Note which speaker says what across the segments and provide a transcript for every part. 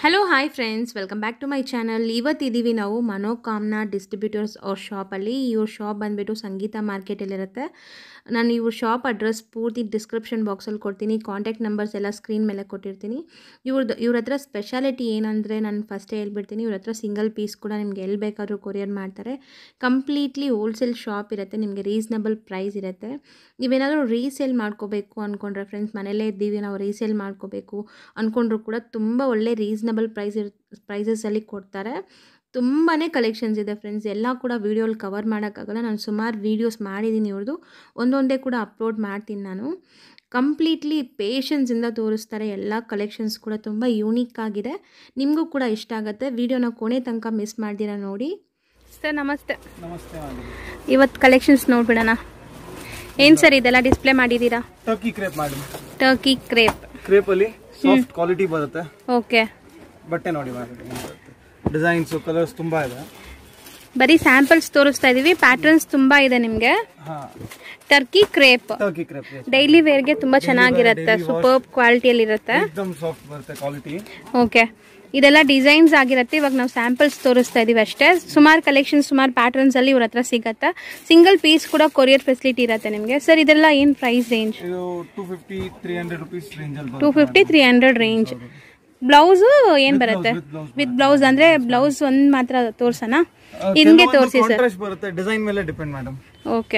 Speaker 1: Hello hi friends welcome back to my channel ಇವತ್ತಿದ್ದೀವಿ ನಾವು Manokamna distributors ಅವ್ರ ಶಾಪಲ್ಲಿ ಇವ್ರ ಶಾಪ್ ಬಂದುಬಿಟ್ಟು ಸಂಗೀತ ಮಾರ್ಕೆಟಲ್ಲಿರುತ್ತೆ ನಾನು ಇವ್ರ ಶಾಪ್ ಅಡ್ರೆಸ್ ಪೂರ್ತಿ ಡಿಸ್ಕ್ರಿಪ್ಷನ್ ಬಾಕ್ಸಲ್ಲಿ ಕೊಡ್ತೀನಿ ಕಾಂಟ್ಯಾಕ್ಟ್ ನಂಬರ್ಸ್ ಎಲ್ಲ ಸ್ಕ್ರೀನ್ ಮೇಲೆ ಕೊಟ್ಟಿರ್ತೀನಿ ಇವ್ರದ್ದು ಇವ್ರ ಹತ್ರ ಸ್ಪೆಷಾಲಿಟಿ ಏನಂದರೆ ನಾನು ಫಸ್ಟೇ ಹೇಳ್ಬಿಡ್ತೀನಿ ಇವ್ರ ಹತ್ರ ಸಿಂಗಲ್ ಪೀಸ್ ಕೂಡ ನಿಮ್ಗೆ ಎಲ್ಲಿ ಬೇಕಾದ್ರೂ ಕೊರಿಯರ್ ಮಾಡ್ತಾರೆ ಕಂಪ್ಲೀಟ್ಲಿ ಹೋಲ್ಸೇಲ್ ಶಾಪ್ ಇರುತ್ತೆ ನಿಮಗೆ ರೀಸ್ನಬಲ್ ಪ್ರೈಸ್ ಇರುತ್ತೆ ನೀವೇನಾದರೂ ರೀಸೇಲ್ ಮಾಡ್ಕೋಬೇಕು ಅಂದ್ಕೊಂಡ್ರೆ ಫ್ರೆಂಡ್ಸ್ ಮನೇಲೇ ಇದ್ದೀವಿ ನಾವು ರೀಸೇಲ್ ಮಾಡ್ಕೋಬೇಕು ಅಂದ್ಕೊಂಡ್ರು ಕೂಡ ತುಂಬ ಒಳ್ಳೆ ರೀಸ್ನಬಲ್ ಪ್ರೈಸ್ ಇರ್ ಪ್ರೈಸಸಲ್ಲಿ ಕೊಡ್ತಾರೆ ತುಂಬಾ ಕಲೆಕ್ಷನ್ಸ್ ಇದೆ ಫ್ರೆಂಡ್ಸ್ ಎಲ್ಲ ಕೂಡ ವೀಡಿಯೋಲಿ ಕವರ್ ಮಾಡೋಕ್ಕಾಗಲ್ಲ ನಾನು ಸುಮಾರು ವೀಡಿಯೋಸ್ ಮಾಡಿದ್ದೀನಿ ಇವ್ರದ್ದು ಒಂದೊಂದೇ ಕೂಡ ಅಪ್ಲೋಡ್ ಮಾಡ್ತೀನಿ ನಾನು ಕಂಪ್ಲೀಟ್ಲಿ ಪೇಷನ್ಸಿಂದ ತೋರಿಸ್ತಾರೆ ಎಲ್ಲ ಕಲೆಕ್ಷನ್ಸ್ ಕೂಡ ತುಂಬ ಯೂನಿಕ್ ಆಗಿದೆ ನಿಮಗೂ ಕೂಡ ಇಷ್ಟ ಆಗುತ್ತೆ ವೀಡಿಯೋನ ಕೊನೆ ತನಕ ಮಿಸ್ ಮಾಡ್ದಿರ ನೋಡಿ ಸರ್ ನಮಸ್ತೆ
Speaker 2: ನಮಸ್ತೆ ಮೇಡಮ್
Speaker 1: ಇವತ್ತು ಕಲೆಕ್ಷನ್ಸ್ ನೋಡ್ಬಿಡೋಣ ಏನು ಸರ್ ಇದೆಲ್ಲ ಡಿಸ್ಪ್ಲೇ ಮಾಡಿದ್ದೀರಾ
Speaker 2: Turkey crepe madam
Speaker 1: Turkey crepe
Speaker 2: crepe ಅಲ್ಲಿ ಸಾಫ್ಟ್ ಕ್ವಾಲಿಟಿ ಬರುತ್ತೆ
Speaker 1: ಓಕೆ
Speaker 2: ಬಟ್ಟೆ ನೋಡಿ ಮೇಡಮ್ ಡಿಸೈನ್ಸ್ ಕಲರ್ಸ್ ತುಂಬಾ ಇದೆ
Speaker 1: ಬರೀ ಸ್ಯಾಂಪಲ್ಸ್ ತೋರಿಸ್ತಾ ಇದೀವಿ ಪ್ಯಾಟರ್ನ್ಸ್ ತುಂಬಾ ಇದೆ ನಿಮಗೆ
Speaker 2: ಹಾ
Speaker 1: Turkey crepe
Speaker 2: Turkey crepe
Speaker 1: daily ವೇರ್ಗೆ ತುಂಬಾ ಚೆನ್ನಾಗಿರುತ್ತೆ ಸೂಪರ್ ಕ್ವಾಲಿಟಿಯಲ್ಲಿ ಇರುತ್ತೆ
Speaker 2: ಎಕ್ದಮ್ ಸಾಫ್ಟ್ ಬರುತ್ತೆ ಕ್ವಾಲಿಟಿ
Speaker 1: ಓಕೆ ಇದೆಲ್ಲ ಡಿಸೈನ್ಸ್ ಆಗಿರುತ್ತೆ ಇವಾಗ ನಾವು ಸ್ಯಾಂಪಲ್ಸ್ ತೋರಿಸ್ತಾ ಇದೀವಿ ಅಷ್ಟೇ ಸುಮಾರು ಕಲೆಕ್ಷನ್ ಸುಮಾರು ಪ್ಯಾಟರ್ನ್ಸ್ ಅಲ್ಲಿ ಇವ್ರ ಹತ್ರ ಸಿಗತ್ತೆ ಸಿಂಗಲ್ ಪೀಸ್ ಕೂಡ ಕೊರಿಯರ್ ಫೆಸಿಲಿಟಿ ಇರುತ್ತೆ ನಿಮಗೆ ಸರ್ ಇದೆಲ್ಲ ಏನು ಪ್ರೈಸ್ ರೇಂಜ್
Speaker 2: ಇದು two fifty three hundred rupees range ಅಲ್ಲಿ
Speaker 1: two fifty three hundred range blouse ಏನು ಬರುತ್ತೆ
Speaker 2: with blouse
Speaker 1: ವಿತ್ ಬ್ಲೌಸ್ ಅಂದ್ರೆ ಬ್ಲೌಸ್ ಒಂದು ಮಾತ್ರ ತೋರ್ಸೋಣ ಹಿಂಗೆ ತೋರಿಸಿ ಸರ್
Speaker 2: ಕಾಂಟ್ರಾಸ್ಟ್ ಬರುತ್ತೆ ಡಿಸೈನ್ ಮೇಲೆ ಡಿಪೆಂಡ್ ಮೇಡಮ್
Speaker 1: ಓಕೆ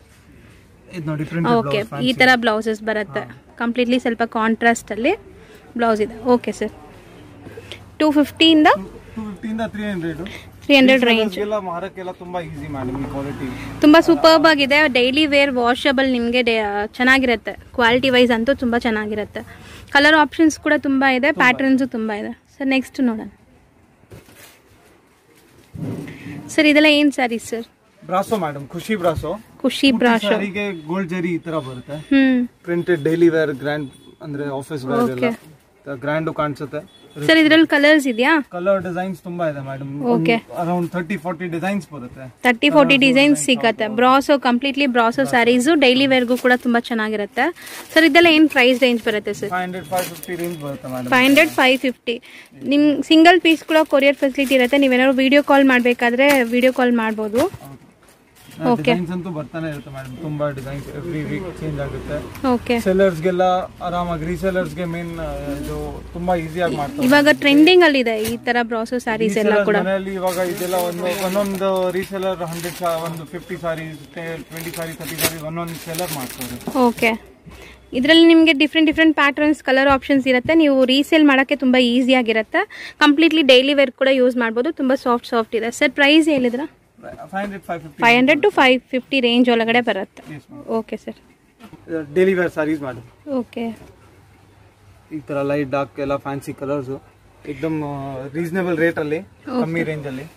Speaker 2: ಇದು ನೋಡಿ ಪ್ರಿಂಟ್
Speaker 1: ಓಕೆ ಈ ಥರ ಬ್ಲೌಸಸ್ ಬರುತ್ತೆ ಕಂಪ್ಲೀಟ್ಲಿ ಸ್ವಲ್ಪ ಕಾಂಟ್ರಾಸ್ಟ್ ಅಲ್ಲಿ ಬ್ಲೌಸ್ ಇದೆ ಓಕೆ ಸರ್ ಟೂ ಫಿಫ್ಟಿಯಿಂದ
Speaker 2: ಟೂ ಫಿಫ್ಟಿಯಿಂದ three hundred
Speaker 1: three hundred range
Speaker 2: ಎಲ್ಲ ಮಾರಕ್ಕೆಲ್ಲ ತುಂಬಾ ಈಸಿ ಮೇಡಮ್ ಈ ಕ್ವಾಲಿಟಿ
Speaker 1: ತುಂಬ ಸೂಪರ್ಬ್ ಆಗಿದೆ ಡೈಲಿ ವೇರ್ ವಾಷಬಲ್ ನಿಮಗೆ ಚೆನ್ನಾಗಿರುತ್ತೆ ಕ್ವಾಲಿಟಿ ವೈಸ್ ಅಂತೂ ತುಂಬ ಚೆನ್ನಾಗಿರುತ್ತೆ ಕಲರ್ ಆಪ್ಷನ್ಸ್ ಕೂಡ ತುಂಬ ಇದೆ ಪ್ಯಾಟರ್ನ್ಸು ತುಂಬ ಇದೆ ಸರ್ ನೆಕ್ಸ್ಟ್ ನೋಡೋಣ ಸರ್ ಇದೆಲ್ಲ ಏನು sari sir
Speaker 2: brasso madam Khushi brasso
Speaker 1: Khushi ಬ್ರಾಶ್
Speaker 2: ಸಾರಿಗೆ ಗೋಲ್ಡ್ ಜರಿ ಈ ತರ ಬರುತ್ತೆ
Speaker 1: hmm
Speaker 2: printed daily wear grand ಅಂದ್ರೆ ಆಫೀಸ್ ವೇರ್ ಎಲ್ಲ ಗ್ರ್ಯಾಂಡ್ ಕಾಣಿಸುತ್ತೆ
Speaker 1: ಸರ್ ಇದ್ರಲ್ಲಿ ಕಲರ್ಸ್ ಇದೆಯಾ
Speaker 2: ಕಲರ್ ಡಿಸೈನ್ಸ್ ತುಂಬಾ ಇದೆ madam
Speaker 1: Okay.
Speaker 2: Around thirty forty designs ಬರುತ್ತೆ
Speaker 1: ತರ್ಟಿ ಫೋರ್ಟಿ ಡಿಸೈನ್ಸ್ ಸಿಗತ್ತೆ brasso completely brasso saris daily ವೇರ್ಗೂ ಕೂಡ ತುಂಬ ಚೆನ್ನಾಗಿರುತ್ತೆ ಸರ್ ಇದೆಲ್ಲ ಏನು ಪ್ರೈಸ್ ರೇಂಜ್ ಬರುತ್ತೆ sir
Speaker 2: five hundred five fifty range ಬರುತ್ತೆ madam
Speaker 1: five hundred five fifty ನಿಮ್ ಸಿಂಗಲ್ ಪೀಸ್ ಕೂಡ ಕೊರಿಯರ್ ಫೆಸಿಲಿಟಿ ಇರುತ್ತೆ ನೀವೇನಾದ್ರು ವಿಡಿಯೋ ಕಾಲ್ ಮಾಡಬೇಕಾದ್ರೆ ವಿಡಿಯೋ ಕಾಲ್ ಮಾಡ್ಬೋದು
Speaker 2: ಡಿಸೈನ್ಸ್ ಅಂತೂ ಬರ್ತಾನೆ ಇರುತ್ತೆ ಮೇಡಮ್ ತುಂಬಾ ಡಿಸೈನ್ಸ್ ಎವ್ರಿ ವೀಕ್ ಚೇಂಜ್ ಆಗುತ್ತೆ
Speaker 1: ಓಕೆ
Speaker 2: ಸೆಲ್ಲರ್ಸ್ ಗೆಲ್ಲ ಆರಾಮಾಗಿ ರೀಸೆಲ್ಲರ್ಸ್ ಗೆ ಮೇನ್ ಇದು ತುಂಬಾ ಈಸಿಯಾಗಿ ಮಾಡ್ತಾರೆ
Speaker 1: ಇವಾಗ ಟ್ರೆಂಡಿಂಗ್ ಅಲ್ಲಿ ಇದೆ ಈ ತರ ಬ್ರಾಸೋ ಸ್ಯಾರೀಸ್ ಎಲ್ಲ
Speaker 2: Resellers
Speaker 1: ಕೂಡ
Speaker 2: ಮನೆಯಲ್ಲಿ ಇವಾಗ ಇದೆಲ್ಲ ಒಂದು ಒಂದೊಂದು ರೀಸೆಲ್ಲರ್ ಹಂಡ್ರೆಡ್ ಒಂದು ಫಿಫ್ಟಿ ಸಾರಿ ಟ್ವೆಂಟಿ ಸಾರಿ ತರ್ಟಿ ಸಾರಿ ಒಂದೊಂದು ಸೆಲ್ಲರ್ ಮಾಡ್ತಾರೆ
Speaker 1: ಓಕೆ ಇದರಲ್ಲಿ ನಿಮಗೆ different different patterns colour options ಇರುತ್ತೆ ನೀವು ರೀಸೇಲ್ ಮಾಡೋಕ್ಕೆ ತುಂಬ ಈಸಿ ಆಗಿರುತ್ತೆ ಕಂಪ್ಲೀಟ್ಲಿ ಡೈಲಿ ವೇರ್ ಕೂಡ ಯೂಸ್ ಮಾಡ್ಬೋದು ತುಂಬ ಸಾಫ್ಟ್ ಸಾಫ್ಟ್ ಇದೆ ಸರ್ ಪ್ರೈಸ್ ಹೇಳಿದ್ರ
Speaker 2: five hundred five fifty
Speaker 1: five hundred to five fifty range ಒಳಗಡೆ ಬರುತ್ತೆ okay sir
Speaker 2: daily wear saris ಮಾಡಿ
Speaker 1: ಓಕೆ
Speaker 2: ಈ ತರ ಲೈಟ್ ಡಾರ್ಕ್ ಎಲ್ಲ ಫ್ಯಾನ್ಸಿ ಕಲರ್ಸ್ ಏಕ್ದಮ್ ರೀಸನೇಬಲ್ ರೇಟ್ ಅಲ್ಲಿ ಕಮ್ಮಿ ರೇಂಜ್ ಅಲ್ಲಿ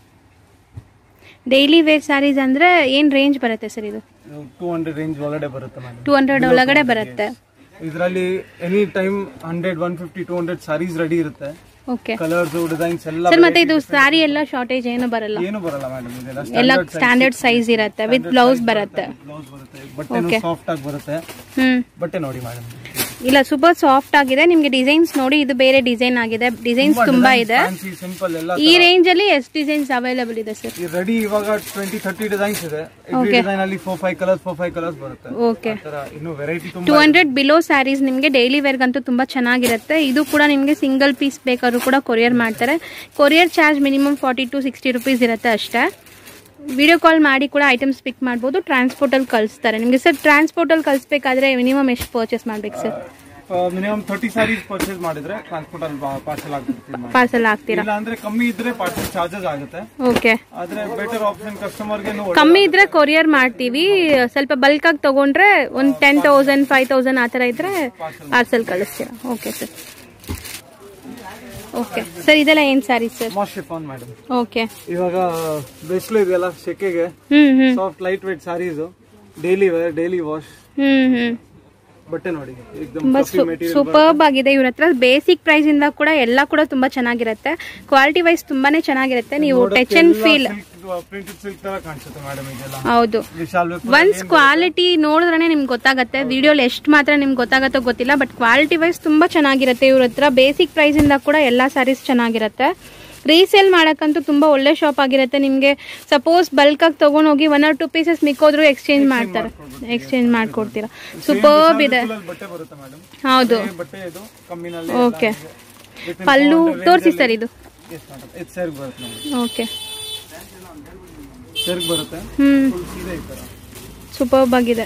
Speaker 1: ಡೈಲಿ ವೇರ್ ಸ್ಯಾರೀಸ್ ಅಂದರೆ ಏನು ರೇಂಜ್ ಬರುತ್ತೆ ಸರ್ ಇದು
Speaker 2: ಟೂ ಹಂಡ್ರೆಡ್ ರೇಂಜ್ ಒಳಗಡೆ ಬರುತ್ತೆ ಮೇಡಮ್
Speaker 1: ಟೂ ಹಂಡ್ರೆಡ್ ಒಳಗಡೆ ಬರುತ್ತೆ
Speaker 2: ಇದರಲ್ಲಿ any time hundred one fifty two hundred saris ready ಇರುತ್ತೆ
Speaker 1: ಓಕೆ
Speaker 2: ಕಲರ್ಸ್ ಡಿಸೈನ್ಸ್ ಎಲ್ಲ
Speaker 1: ಸರ್ ಮತ್ತೆ ಇದು ಸ್ಯಾರಿ ಎಲ್ಲ ಶಾರ್ಟೇಜ್ ಏನು ಬರಲ್ಲ
Speaker 2: ಏನು ಬರಲ್ಲ ಮೇಡಮ್ ಇದೆಲ್ಲ
Speaker 1: ಎಲ್ಲ ಸ್ಟ್ಯಾಂಡರ್ಡ್ ಸೈಜ್ ಇರುತ್ತೆ ವಿತ್ ಬ್ಲೌಸ್ ಬರುತ್ತೆ
Speaker 2: ಬ್ಲೌಸ್ ಬರುತ್ತೆ ಬಟ್ಟೆನೂ ಸಾಫ್ಟ್ ಆಗಿ ಬರುತ್ತೆ
Speaker 1: ಹ್ಮ್
Speaker 2: ಬಟ್ಟೆ ನೋಡಿ ಮೇಡಮ್
Speaker 1: ಇಲ್ಲ ಸೂಪರ್ ಸಾಫ್ಟ್ ಆಗಿದೆ ನಿಮ್ಗೆ ಡಿಸೈನ್ಸ್ ನೋಡಿ ಇದು ಬೇರೆ ಡಿಸೈನ್ ಆಗಿದೆ ಡಿಸೈನ್ಸ್ ತುಂಬಾ ಇದೆ
Speaker 2: ಫ್ಯಾನ್ಸಿ ಸಿಂಪಲ್ ಎಲ್ಲ
Speaker 1: ಈ ರೇಂಜ್ ಅಲ್ಲಿ ಎಷ್ಟು ಡಿಸೈನ್ಸ್ ಅವೈಲೇಬಲ್ ಇದೆ ಸರ್
Speaker 2: ಈ ರೆಡಿ ಇವಾಗ ಟ್ವೆಂಟಿ ಥರ್ಟಿ ಡಿಸೈನ್ಸ್ ಇದೆ ಎವ್ರಿ ಡಿಸೈನ್ ಅಲ್ಲಿ four five colours four five colours ಬರುತ್ತೆ
Speaker 1: ಓಕೆ
Speaker 2: ಆ ತರ ಇನ್ನು ವೆರೈಟಿ
Speaker 1: ಟೂ
Speaker 2: ತುಂಬಾ
Speaker 1: ಹಂಡ್ರೆಡ್ ಬಿಲೋ ಸ್ಯಾರೀಸ್ ನಿಮಗೆ ಡೈಲಿ ವೇರ್ಗಂತೂ ತುಂಬಾ ಚೆನ್ನಾಗಿರುತ್ತೆ ಇದು ಕೂಡ ನಿಮಗೆ ಸಿಂಗಲ್ ಪೀಸ್ ಬೇಕಾದ್ರೂ ಕೂಡ ಕೊರಿಯರ್ ಮಾಡ್ತಾರೆ courier charge minimum forty to sixty rupees ಇರುತ್ತೆ ಅಷ್ಟೇ ವಿಡಿಯೋ ಕಾಲ್ ಮಾಡಿ ಕೂಡ ಐಟಮ್ಸ್ ಪಿಕ್ ಮಾಡ್ಬೋದು ಟ್ರಾನ್ಸ್ಪೋರ್ಟಲ್ಲಿ ಕಳಿಸ್ತಾರೆ ನಿಮಗೆ ಸರ್ ಟ್ರಾನ್ಸ್ಪೋರ್ಟಲ್ಲಿ ಕಳಿಸ್ಬೇಕಾದ್ರೆ ಮಿನಿಮಮ್ ಎಷ್ಟು ಪರ್ಚೇಸ್ ಮಾಡ್ಬೇಕು sir
Speaker 2: minimum thirty saris purchase ಮಾಡಿದ್ರೆ ಟ್ರಾನ್ಸ್ಪೋರ್ಟ್ ಅಲ್ಲಿ ಪಾರ್ಸಲ್ ಆಗ್ಬಿಡ್ತೀವಿ madam.
Speaker 1: ಪಾರ್ಸಲ್ ಹಾಕ್ತೀರಾ
Speaker 2: ಇಲ್ಲ ಅಂದ್ರೆ ಕಮ್ಮಿ ಇದ್ರೆ ಪಾರ್ಸಲ್ ಚಾರ್ಜಸ್ ಆಗುತ್ತೆ
Speaker 1: ಓಕೆ
Speaker 2: ಆದ್ರೆ ಬೆಟರ್ ಆಪ್ಷನ್ ಕಸ್ಟಮರ್ಗೆ
Speaker 1: ಕಮ್ಮಿ ಇದ್ರೆ ಕೊರಿಯರ್ ಮಾಡ್ತೀವಿ ಸ್ವಲ್ಪ ಬಲ್ಕ್ ಆಗಿ ತಗೊಂಡ್ರೆ ಒಂದು ಟೆನ್ ತೌಸಂಡ್ ಫೈವ್ ತೌಸಂಡ್ ಆ ಥರ ಇದ್ರೆ ಪಾರ್ಸಲ್ ಕಳಿಸ್ತೀರಾ ಓಕೆ ಸರ್ ಓಕೆ ಸರ್ ಇದೆಲ್ಲ ಏನು ಸ್ಯಾರಿ ಸರ್
Speaker 2: ಮಾಸ್ಟ್ ಶಿಫಾನ್ ಮೇಡಮ್
Speaker 1: ಓಕೆ
Speaker 2: ಇವಾಗ ಬೆಸ್ಲು ಇದೆಯಲ್ಲ ಸೆಕೆಗೆ
Speaker 1: hmm hmm
Speaker 2: soft light weight saris daily wear daily wash
Speaker 1: hmm hmm
Speaker 2: ಬಟ್ಟೆ ನೋಡಿ ಏಕ್ದಮ್
Speaker 1: ತುಂಬಾ
Speaker 2: fluffy material
Speaker 1: ಸೂಪರ್ಬ್ ಆಗಿದೆ ಇವ್ರ ಹತ್ರ ಬೇಸಿಕ್ ಪ್ರೈಸ್ ಇಂದ ಕೂಡ ಎಲ್ಲ ಕೂಡ ತುಂಬಾ ಚೆನ್ನಾಗಿರುತ್ತೆ ಕ್ವಾಲಿಟಿ ವೈಸ್ ತುಂಬಾನೇ ಚೆನ್ನಾಗಿರುತ್ತೆ ನೀವು touch and feel
Speaker 2: printed silk ತರ ಕಾಣಿಸುತ್ತೆ ಮೇಡಮ್ ಇದೆಲ್ಲ
Speaker 1: ಹೌದು
Speaker 2: ವಿಶಾಲ್
Speaker 1: ಒನ್ಸ್ ಕ್ವಾಲಿಟಿ ನೋಡಿದ್ರೆ ನಿಮ್ಗೆ ಗೊತ್ತಾಗುತ್ತೆ ವಿಡಿಯೋಲಿ ಎಷ್ಟು ಮಾತ್ರ ನಿಮ್ಗೆ ಗೊತ್ತಾಗತ್ತೋ ಗೊತ್ತಿಲ್ಲ ಬಟ್ ಕ್ವಾಲಿಟಿ ವೈಸ್ ತುಂಬಾ ಚೆನ್ನಾಗಿರುತ್ತೆ ಇವ್ರ ಹತ್ರ ಬೇಸಿಕ್ ಪ್ರೈಸ್ ಇಂದ ಕೂಡ ಎಲ್ಲಾ ಸ್ಯಾರೀಸ್ ಚೆನ್ನಾಗಿರುತ್ತೆ ರೀಸೇಲ್ ಮಾಡಕ್ಕಂತೂ ತುಂಬಾ ಒಳ್ಳೆ ಶಾಪ್ ಆಗಿರುತ್ತೆ ನಿಮ್ಗೆ ಸಪೋಸ್ ಬಲ್ಕ್ ಆಗಿ ತಗೊಂಡೋಗಿ ಒನ್ ಆರ್ ಟೂ ಪೀಸಸ್ ಮಿಕ್ಕೋದ್ರು ಎಕ್ಸ್ಚೇಂಜ್ ಮಾಡ್ತಾರೆ ಎಕ್ಸ್ಚೇಂಜ್ ಮಾಡ್ಕೊಡ್ತೀರಾ ಸೂಪರ್ಬ್ ಇದೆ
Speaker 2: ಬಟ್ಟೆ ಬರುತ್ತೆ ಮೇಡಮ್
Speaker 1: ಹೌದು
Speaker 2: ಬಟ್ಟೆ ಇದು ಕಮ್ಮಿನಲ್ಲಿ
Speaker 1: ಓಕೆ ಪಲ್ಲು ತೋರಿಸಿ ಸರ್ ಇದು
Speaker 2: ಎಸ್ ಮೇಡಮ್ ಇದು ಸೆರ್ಗ್ ಬರುತ್ತೆ ನೋಡಿ
Speaker 1: ಓಕೆ
Speaker 2: ಸೆರ್ಗ್ ಬರುತ್ತೆ
Speaker 1: ಹ್ಮ್
Speaker 2: ಫುಲ್ ಸೀರೆ ಈ ತರ
Speaker 1: ಸೂಪರ್ಬ್ ಆಗಿದೆ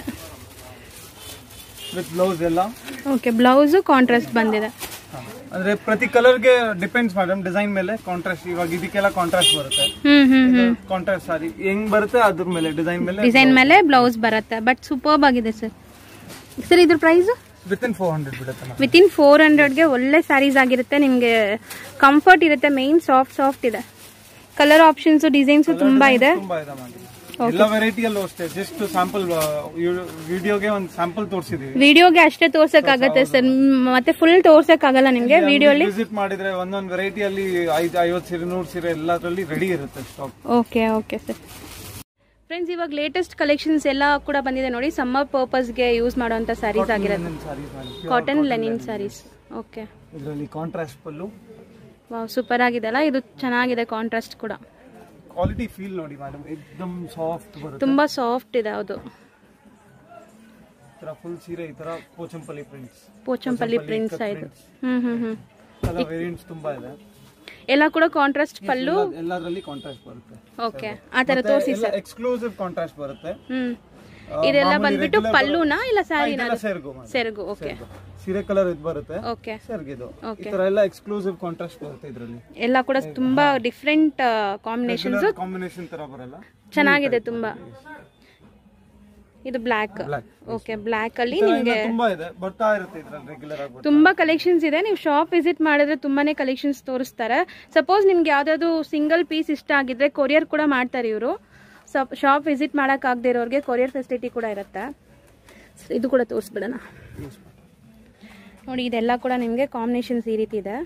Speaker 2: ವಿತ್ ಬ್ಲೌಸ್ ಎಲ್ಲ
Speaker 1: ಓಕೆ ಬ್ಲೌಸು ಕಾಂಟ್ರಾಸ್ಟ್ ಬಂದಿದೆ
Speaker 2: ಹಾ. ಅಂದ್ರೆ ಪ್ರತಿ ಕಲರ್ಗೆ ಡಿಪೆಂಡ್ಸ್ ಮೇಡಮ್ ಡಿಸೈನ್ ಮೇಲೆ ಕಾಂಟ್ರಾಸ್ಟ್ ಇವಾಗ ಇದಕ್ಕೆಲ್ಲ ಕಾಂಟ್ರಾಸ್ಟ್ ಬರುತ್ತೆ
Speaker 1: ಹ್ಮ್ ಹ್ಮ್ ಹ್ಮ್
Speaker 2: ಕಾಂಟ್ರಾಸ್ಟ್ ಸಾರಿ ಹೆಂಗ್ ಬರುತ್ತೆ ಅದ್ರ ಮೇಲೆ ಡಿಸೈನ್ ಮೇಲೆ
Speaker 1: ಡಿಸೈನ್ ಮೇಲೆ ಬ್ಲೌಸ್ ಬರುತ್ತೆ ಬಟ್ ಸೂಪರ್ಬ್ ಆಗಿದೆ ಸರ್ ಸರ್ ಇದ್ರ price
Speaker 2: within four hundred ಬಿಡುತ್ತೆ ಮೇಡಮ್
Speaker 1: ವಿತ್ ಇನ್ ಫೋರ್ ಹಂಡ್ರೆಡ್ಗೆ ಒಳ್ಳೆ ಸ್ಯಾರೀಸ್ ಆಗಿರುತ್ತೆ ನಿಮಗೆ ಕಂಫರ್ಟ್ ಇರುತ್ತೆ ಮೇನ್ ಸಾಫ್ಟ್ ಸಾಫ್ಟ್ ಇದೆ ಕಲರ್ ಆಪ್ಷನ್ಸ್ ಡಿಸೈನ್ಸ್ ತುಂಬಾ ಇದೆ
Speaker 2: ತುಂಬಾ ಇದೆ ಮೇಡಮ್ ಎಲ್ಲ ವೆರೈಟಿಯಲ್ಲೂ ಅಷ್ಟೇ ಜಸ್ಟ್ ಸ್ಯಾಂಪಲ್ ವಿಡಿಯೋಗೆ ಒಂದು ಸ್ಯಾಂಪಲ್ ತೋರಿಸಿದೀವಿ
Speaker 1: ವಿಡಿಯೋಗೆ ಅಷ್ಟೇ ತೋರ್ಸಕ್ಕಾಗತ್ತೆ ಸರ್ ಮತ್ತೆ ಫುಲ್ ತೋರ್ಸಕ್ಕಾಗಲ್ಲ ನಿಮ್ಗೆ ವಿಡಿಯೋಲಿ
Speaker 2: ವಿಸಿಟ್ ಮಾಡಿದ್ರೆ ಒಂದೊಂದು ವೆರೈಟಿಯಲ್ಲಿ ಐದು ಐವತ್ತು ಸೀರೆ ನೂರು ಸೀರೆ ಎಲ್ಲದರಲ್ಲಿ ರೆಡಿ ಇರುತ್ತೆ stock
Speaker 1: okay okay sir friends ಇವಾಗ ಲೇಟೆಸ್ಟ್ ಕಲೆಕ್ಷನ್ಸ್ ಎಲ್ಲ ಕೂಡ ಬಂದಿದೆ ನೋಡಿ ಸಮ್ಮರ್ ಪರ್ಪಸ್ಗೆ ಯೂಸ್ ಮಾಡುವಂಥ ಸ್ಯಾರೀಸ್ ಆಗಿರುತ್ತೆ
Speaker 2: saris madam
Speaker 1: cotton linen saris okay
Speaker 2: ಇದರಲ್ಲಿ ಕಾಂಟ್ರಾಸ್ಟ್ ಪಲ್ಲು
Speaker 1: ವಾವ್ ಸೂಪರ್ ಆಗಿದೆ ಅಲ್ಲ ಇದು ಚೆನ್ನಾಗಿದೆ ಕಾಂಟ್ರಾಸ್ಟ್ ಕೂಡ
Speaker 2: ಕ್ವಾಲಿಟಿ ಫೀಲ್ ನೋಡಿ ಮೇಡಮ್ ಎಕ್ದಮ್ ಸಾಫ್ಟ್ ಬರುತ್ತೆ
Speaker 1: ತುಂಬಾ ಸಾಫ್ಟ್ ಇದೆ ಹೌದು
Speaker 2: ಈ ತರ ಫುಲ್ ಸೀರೆ ಈ ತರ ಪೋಚಂಪಲ್ಲಿ ಪ್ರಿಂಟ್ಸ್
Speaker 1: ಪೋಚಂಪಲ್ಲಿ ಪ್ರಿಂಟ್ಸ್ ಆಯ್ತು ಹ್ಮ್ ಹ್ಮ್ ಹ್ಮ್
Speaker 2: ಎಲ್ಲ ವೇರಿಯಂಟ್ಸ್ ತುಂಬಾ ಇದೆ
Speaker 1: ಎಲ್ಲ ಕೂಡ ಕಾಂಟ್ರಾಸ್ಟ್ ಪಲ್ಲು
Speaker 2: ಎಲ್ಲದರಲ್ಲಿ ಕಾಂಟ್ರಾಸ್ಟ್ ಬರುತ್ತೆ
Speaker 1: ಓಕೆ ಆ ತರ ತೋರಿಸಿ
Speaker 2: ಎಲ್ಲ ಎಕ್ಸ್ಕ್ಲೂಸಿವ್ ಕಾಂಟ್ರಾಸ್ಟ್ ಬರುತ್ತೆ
Speaker 1: ಹ್ಮ್ ಇದೆಲ್ಲ ಬಂದ್ಬಿಟ್ಟು ಪಲ್ಲುನಾ ಇಲ್ಲ ಸ್ಯಾರಿನಾ
Speaker 2: ಇದೆಲ್ಲ ಸೆರ್ಗು madam.
Speaker 1: ಸೆರಗು ಓಕೆ
Speaker 2: ಸೀರೆ ಕಲರ್ ಇದು ಬರುತ್ತೆ
Speaker 1: ಓಕೆ
Speaker 2: ಸೆರ್ಗಿದು ಈ ತರ ಎಲ್ಲ ಎಕ್ಸ್ಕ್ಲೂಸಿವ್ ಕಾಂಟ್ರಾಸ್ಟ್ ಬರುತ್ತೆ ಇದರಲ್ಲಿ
Speaker 1: ಎಲ್ಲ ಕೂಡ ತುಂಬಾ ಡಿಫ್ರೆಂಟ್ ಕಾಂಬಿನೇಷನ್ಸ್
Speaker 2: ಕಾಂಬಿನೇಷನ್ ತರ ಬರಲ್ಲ
Speaker 1: ಚೆನ್ನಾಗಿದೆ ತುಂಬಾ ಇದು ಬ್ಲ್ಯಾಕ್
Speaker 2: Black.
Speaker 1: ಓಕೆ ಬ್ಲ್ಯಾಕ್ ಅಲ್ಲಿ
Speaker 2: ಈ ತರ
Speaker 1: ನಿಮ್ಗೆ
Speaker 2: ಎಲ್ಲ ತುಂಬಾ ಇದೆ ಬರ್ತಾ ಇರುತ್ತೆ ಇದ್ರಲ್ಲಿ ರೆಗ್ಯುಲರ್ ಆಗಿ ಬರ್ತಾ
Speaker 1: ತುಂಬಾ ಕಲೆಕ್ಷನ್ಸ್ ಇದೆ ನೀವು ಶಾಪ್ ವಿಸಿಟ್ ಮಾಡಿದ್ರೆ ತುಂಬಾನೇ ಕಲೆಕ್ಷನ್ಸ್ ತೋರಿಸ್ತಾರೆ ಸಪೋಸ್ ನಿಮ್ಗೆ ಯಾವ್ದಾದ್ರು ಸಿಂಗಲ್ ಪೀಸ್ ಇಷ್ಟ ಆಗಿದ್ರೆ ಕೊರಿಯರ್ ಕೂಡ ಮಾಡ್ತಾರೆ ಇವರು ಶಾಪ್ ವಿಸಿಟ್ ಮಾಡಕ್ ಆಗದೆ ಇರೋರಿಗೆ ಕೊರಿಯರ್ ಫೆಸಿಲಿಟಿ ಕೂಡ ಇರುತ್ತೆ So, ಇದು ಕೂಡ ತೋರಿಸ್ಬಿಡೋಣ ನೋಡಿ ಇದೆಲ್ಲ ಕೂಡ ನಿಮಗೆ ಕಾಂಬಿನೇಷನ್ಸ್ ಈ ರೀತಿ ಇದೆ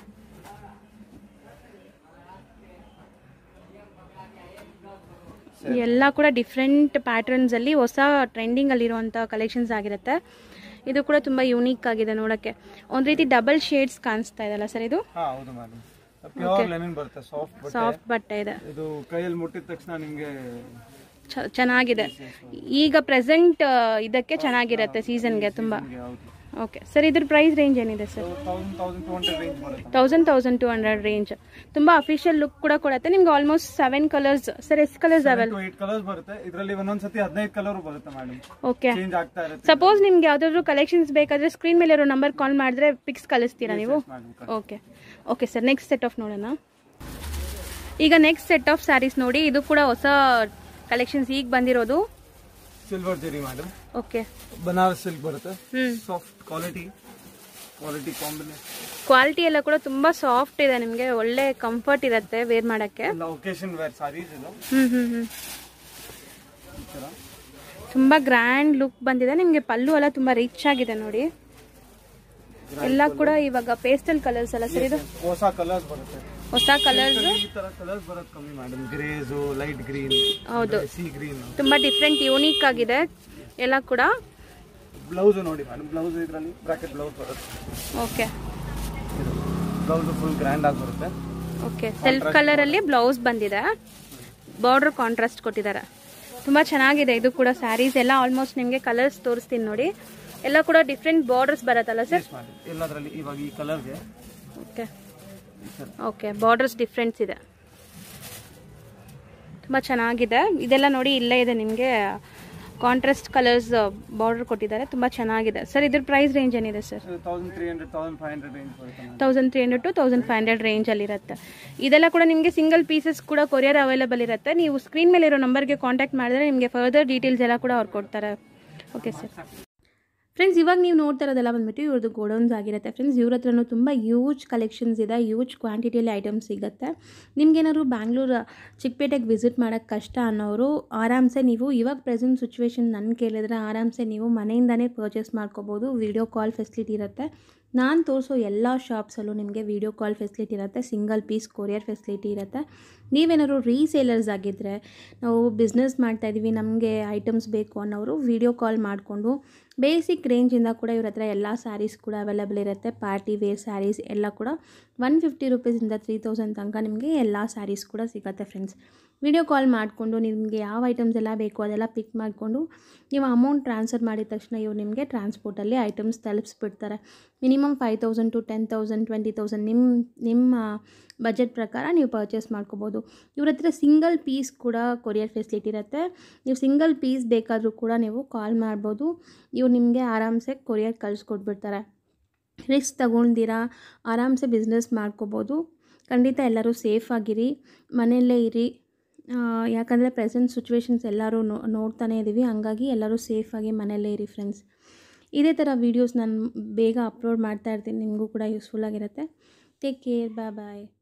Speaker 1: ಎಲ್ಲ ಕೂಡ ಡಿಫ್ರೆಂಟ್ ಪ್ಯಾಟರ್ನ್ಸ್ ಅಲ್ಲಿ ಹೊಸ ಟ್ರೆಂಡಿಂಗ್ ಅಲ್ಲಿರುವಂಥ ಕಲೆಕ್ಷನ್ಸ್ ಆಗಿರುತ್ತೆ ಇದು ಕೂಡ ತುಂಬಾ ಯೂನಿಕ್ ಆಗಿದೆ ನೋಡಕ್ಕೆ ಒಂದ್ ರೀತಿ ಡಬಲ್ ಶೇಡ್ಸ್ ಕಾಣಿಸ್ತಾ ಇದೆಲ್ಲ ಸರ್ ಇದು
Speaker 2: ಹಾ ಹೌದು ಮೇಡಮ್ ಪ್ಯೂರ್ ಲೆನಿನ್ ಬರುತ್ತೆ ಸಾಫ್ಟ್ ಬಟ್ಟೆ
Speaker 1: ಸಾಫ್ಟ್ ಬಟ್ಟೆ ಇದೆ
Speaker 2: ಇದು ಕೈಯಲ್ಲಿ ಮುಟ್ಟಿದ ತಕ್ಷಣ ನಿಮ್ಗೆ
Speaker 1: ಚ- ಚೆನ್ನಾಗಿದೆ ಈಗ ಪ್ರೆಸೆಂಟ್ ಇದಕ್ಕೆ ಚೆನ್ನಾಗಿರುತ್ತೆ ಸೀಸನ್ಗೆ ತುಂಬಾ
Speaker 2: ಯಾವುದು
Speaker 1: ಓಕೆ ಸರ್ ಇದ್ರ ಪ್ರೈಸ್ ರೇಂಜ್ ಏನಿದೆ sir
Speaker 2: thousand thousand two hundred range ಬರುತ್ತೆ
Speaker 1: thousand thousand two hundred range ತುಂಬಾ ಅಫಿಷಿಯಲ್ ಲುಕ್ ಕೂಡ ಕೊಡುತ್ತೆ ನಿಮ್ಗೆ ಆಲ್ಮೋಸ್ಟ್ ಸೆವೆನ್ ಕಲರ್ಸ್ ಸರ್ ಎಷ್ಟು ಕಲರ್ಸ್ ಅವೆಲ್ಲ
Speaker 2: ಟು ಏಟ್ ಕಲರ್ಸ್ ಬರುತ್ತೆ ಇದರಲ್ಲಿ ಒಂದೊಂದ್ಸತಿ ಹದಿನೈದು ಕಲರ್ ಬರುತ್ತೆ ಮೇಡಮ್
Speaker 1: ಓಕೆ
Speaker 2: ಚೇಂಜ್ ಆಗ್ತಾ ಇರುತ್ತೆ
Speaker 1: ಸಪೋಸ್ ನಿಮ್ಗೆ ಯಾವ್ದಾದ್ರು ಕಲೆಕ್ಷನ್ಸ್ ಬೇಕಾದ್ರೆ ಸ್ಕ್ರೀನ್ ಮೇಲೆ ಇರೋ ನಂಬರ್ ಕಾಲ್ ಮಾಡಿದ್ರೆ ಪಿಕ್ಸ್ ಕಳಿಸ್ತೀರಾ ನೀವು
Speaker 2: madam.
Speaker 1: Okay okay sir next set of ನೋಡೋಣ ಈಗ ನೆಕ್ಸ್ಟ್ ಸೆಟ್ ಆಫ್ ಸ್ಯಾರೀಸ್ ನೋಡಿ ಇದು ಕೂಡ ಹೊಸ ಕಲೆಕ್ಷನ್ಸ್ ಈಗ ಬಂದಿರೋದು
Speaker 2: silver zari madam
Speaker 1: okay
Speaker 2: Banaras silk ಬರುತ್ತೆ
Speaker 1: hmm
Speaker 2: soft quality quality combination
Speaker 1: quality ಎಲ್ಲ ಕೂಡ ತುಂಬಾ ಸಾಫ್ಟ್ ಇದೆ ನಿಮಗೆ ಒಳ್ಳೆ ಕಂಫರ್ಟ್ ಇರುತ್ತೆ ವೇರ್ ಮಾಡಕ್ಕೆ
Speaker 2: ಎಲ್ಲ ಒಕೇಶನ್ ವೇರ್ ಸಾರೀಸ್ ಇದು
Speaker 1: ಹ್ಮ್ ಹ್ಮ್ ಹ್ಮ್
Speaker 2: ಈ ತರ
Speaker 1: ತುಂಬಾ ಗ್ರ್ಯಾಂಡ್ ಲುಕ್ ಬಂದಿದೆ ನಿಮಗೆ ಪಲ್ಲು ಎಲ್ಲ ತುಂಬಾ ರಿಚ್ ಆಗಿದೆ ನೋಡಿ ಎಲ್ಲ ಕೂಡ ಇವಾಗ ಪೇಸ್ಟಲ್ ಕಲರ್ಸ್ ಅಲ್ಲ ಸರ್ ಇದು
Speaker 2: ಹೊಸ ಕಲರ್ಸ್ ಬರುತ್ತೆ
Speaker 1: ಹೊಸ ಕಲರ್ಸ್
Speaker 2: ಈ ತರ ಕಲರ್ಸ್ ಬರುತ್ತೆ ಕಮ್ಮಿ ಮೇಡಮ್ ಗ್ರೇಸು ಲೈಟ್ ಗ್ರೀನ್
Speaker 1: ಹೌದು
Speaker 2: ಸಿ ಗ್ರೀನ್
Speaker 1: ತುಂಬಾ ಡಿಫ್ರೆಂಟ್ ಯೂನಿಕ್ ಆಗಿದೆ ಎಲ್ಲ ಕೂಡ
Speaker 2: ಬ್ಲೌಸ್ ನೋಡಿ ಮೇಡಮ್ ಬ್ಲೌಸ್ ಇದರಲ್ಲಿ ಬ್ರಾಕೆಟ್ ಬ್ಲೌಸ್ ಬರುತ್ತೆ
Speaker 1: ಓಕೆ
Speaker 2: ಬ್ಲೌಸ್ ಫುಲ್ ಗ್ರ್ಯಾಂಡ್ ಆಗಿ ಬರುತ್ತೆ
Speaker 1: ಓಕೆ ಸೆಲ್ಫ್ ಕಲರ್ ಅಲ್ಲಿ ಬ್ಲೌಸ್ ಬಂದಿದೆ ಬಾರ್ಡರ್ ಕಾಂಟ್ರಾಸ್ಟ್ ಕೊಟ್ಟಿದ್ದಾರೆ ತುಂಬಾ ಚೆನ್ನಾಗಿದೆ ಇದು ಕೂಡ ಸ್ಯಾರೀಸ್ ಎಲ್ಲ ಆಲ್ಮೋಸ್ಟ್ ನಿಮಗೆ ಕಲರ್ಸ್ ತೋರಿಸ್ತೀನಿ ನೋಡಿ ಎಲ್ಲ ಕೂಡ ಡಿಫ್ರೆಂಟ್ ಬಾರ್ಡರ್ಸ್ ಬರುತ್ತಲ್ಲ ಸರ್
Speaker 2: ಮಾಡಿ ಎಲ್ಲದರಲ್ಲಿ ಇವಾಗ ಈ ಕಲರ್ಗೆ
Speaker 1: ಓಕೆ ಓಕೆ ಬಾರ್ಡರ್ಸ್ ಡಿಫ್ರೆನ್ಸ್ ಇದೆ ತುಂಬ ಚೆನ್ನಾಗಿದೆ ಇದೆಲ್ಲ ನೋಡಿ ಇಲ್ಲೇ ಇದೆ ನಿಮಗೆ ಕಾಂಟ್ರಾಸ್ಟ್ ಕಲರ್ಸ್ ಬಾರ್ಡರ್ ಕೊಟ್ಟಿದ್ದಾರೆ ತುಂಬ ಚೆನ್ನಾಗಿದೆ ಸರ್ ಇದ್ರ ಪ್ರೈಸ್ ರೇಂಜ್ ಏನಿದೆ sir
Speaker 2: thousand three hundred thousand five hundred range ಬರುತ್ತೆ madam.
Speaker 1: Thousand three hundred to thousand five hundred ರೇಂಜಲ್ಲಿ ಇರುತ್ತೆ ಇದೆಲ್ಲ ಕೂಡ ನಿಮಗೆ ಸಿಂಗಲ್ ಪೀಸಸ್ ಕೂಡ ಕೊರಿಯರ್ ಅವೈಲೇಬಲ್ ಇರುತ್ತೆ ನೀವು ಸ್ಕ್ರೀನ್ ಮೇಲೆ ಇರೋ ನಂಬರ್ಗೆ ಕಾಂಟ್ಯಾಕ್ಟ್ ಮಾಡಿದ್ರೆ ನಿಮಗೆ ಫರ್ದರ್ ಡೀಟೇಲ್ಸ್ ಎಲ್ಲ ಕೂಡ ಅವ್ರು ಕೊಡ್ತಾರೆ ಓಕೆ ಸರ್ ಫ್ರೆಂಡ್ಸ್ ಇವಾಗ ನೀವು ನೋಡ್ತಾ ಇರೋದೆಲ್ಲ ಬಂದ್ಬಿಟ್ಟು ಇವ್ರದ್ದು ಗೋಡೌನ್ಸ್ ಆಗಿರುತ್ತೆ ಫ್ರೆಂಡ್ಸ್ ಇವ್ರ ಹತ್ರನೂ ತುಂಬ ಯೂಜ್ ಕಲೆಕ್ಷನ್ಸ್ ಇದೆ ಯೂಜ್ ಕ್ವಾಂಟಿಟಿಯಲ್ಲಿ ಐಟಮ್ಸ್ ಸಿಗುತ್ತೆ ನಿಮ್ಗೇನಾದ್ರು ಬ್ಯಾಂಗ್ಳೂರು ಚಿಕ್ಕಪೇಟೆಗೆ ವಿಸಿಟ್ ಮಾಡೋಕ್ಕೆ ಕಷ್ಟ ಅನ್ನೋರು ಆರಾಮ್ಸೆ ನೀವು ಇವಾಗ ಪ್ರೆಸೆಂಟ್ ಸಿಚುವೇಶನ್ ನನ್ನ ಕೇಳಿದ್ರೆ ಆರಾಮ್ಸೆ ನೀವು ಮನೆಯಿಂದನೇ ಪರ್ಚೇಸ್ ಮಾಡ್ಕೋಬೋದು ವೀಡಿಯೋ ಕಾಲ್ ಫೆಸಿಲಿಟಿ ಇರುತ್ತೆ ನಾನು ತೋರಿಸೋ ಎಲ್ಲ ಶಾಪ್ಸಲ್ಲೂ ನಿಮಗೆ ವೀಡಿಯೋ ಕಾಲ್ ಫೆಸಿಲಿಟಿ ಇರುತ್ತೆ ಸಿಂಗಲ್ ಪೀಸ್ ಕೊರಿಯರ್ ಫೆಸಿಲಿಟಿ ಇರುತ್ತೆ ನೀವೇನಾದ್ರು ರೀಸೇಲರ್ಸ್ ಆಗಿದ್ದರೆ ನಾವು ಬಿಸ್ನೆಸ್ ಮಾಡ್ತಾಯಿದ್ದೀವಿ ನಮಗೆ ಐಟಮ್ಸ್ ಬೇಕು ಅನ್ನೋರು ವೀಡಿಯೋ ಕಾಲ್ ಮಾಡಿಕೊಂಡು ಬೇಸಿಕ್ ರೇಂಜಿಂದ ಕೂಡ ಇವ್ರ ಹತ್ರ ಎಲ್ಲ ಸ್ಯಾರೀಸ್ ಕೂಡ ಅವೈಲಬಲ್ ಇರುತ್ತೆ ಪಾರ್ಟಿ ವೇರ್ ಸ್ಯಾರೀಸ್ ಎಲ್ಲ ಕೂಡ ಒನ್ ಫಿಫ್ಟಿ ರುಪೀಸಿಂದ ತ್ರೀ ತೌಸಂಡ್ ತನಕ ನಿಮಗೆ ಎಲ್ಲ ಸ್ಯಾರೀಸ್ ಕೂಡ ಸಿಗುತ್ತೆ ಫ್ರೆಂಡ್ಸ್ ವಿಡಿಯೋ ಕಾಲ್ ಮಾಡಿಕೊಂಡು ನಿಮಗೆ ಯಾವ ಐಟಮ್ಸ್ ಎಲ್ಲ ಬೇಕು ಅದೆಲ್ಲ ಪಿಕ್ ಮಾಡಿಕೊಂಡು ನೀವು ಅಮೌಂಟ್ ಟ್ರಾನ್ಸ್ಫರ್ ಮಾಡಿದ ತಕ್ಷಣ ಇವ್ರು ನಿಮಗೆ ಟ್ರಾನ್ಸ್ಪೋರ್ಟಲ್ಲಿ ಐಟಮ್ಸ್ ತಲುಪಿಸ್ಬಿಡ್ತಾರೆ minimum five thousand to ten thousand twenty thousand ನಿಮ್ಮ ನಿಮ್ಮ ಬಜೆಟ್ ಪ್ರಕಾರ ನೀವು ಪರ್ಚೇಸ್ ಮಾಡ್ಕೋಬೋದು ಇವ್ರ ಹತ್ರ ಸಿಂಗಲ್ ಪೀಸ್ ಕೂಡ ಕೊರಿಯರ್ ಫೆಸಿಲಿಟಿ ಇರುತ್ತೆ ನೀವು ಸಿಂಗಲ್ ಪೀಸ್ ಬೇಕಾದರೂ ಕೂಡ ನೀವು ಕಾಲ್ ಮಾಡ್ಬೋದು ಇವ್ರು ನಿಮಗೆ ಆರಾಮ್ಸೆ ಕೊರಿಯರ್ ಕಳಿಸ್ಕೊಟ್ಬಿಡ್ತಾರೆ ರಿಸ್ಕ್ ತಗೊಂಡಿರಾ ಆರಾಮ್ಸೆ ಬಿಸ್ನೆಸ್ ಮಾಡ್ಕೋಬೋದು ಖಂಡಿತ ಎಲ್ಲರೂ ಸೇಫ್ ಆಗಿರಿ ಮನೆಯಲ್ಲೇ ಇರಿ ಯಾಕಂದರೆ ಪ್ರೆಸೆಂಟ್ ಸಿಚುವೇಶನ್ಸ್ ಎಲ್ಲರೂ ನೋ ನೋಡ್ತಾನೇ ಇದ್ದೀವಿ ಹಂಗಾಗಿ ಎಲ್ಲರೂ ಸೇಫಾಗಿ ಮನೆಯಲ್ಲೇ ಇರಿ ಫ್ರೆಂಡ್ಸ್ ಇದೇ ಥರ ವೀಡಿಯೋಸ್ ನಾನು ಬೇಗ ಅಪ್ಲೋಡ್ ಮಾಡ್ತಾ ಇರ್ತೀನಿ ನಿಮಗೂ ಕೂಡ ಯೂಸ್ಫುಲ್ ಆಗಿರುತ್ತೆ ಟೇಕ್ ಕೇರ್ ಬಾಯ್ ಬಾಯ್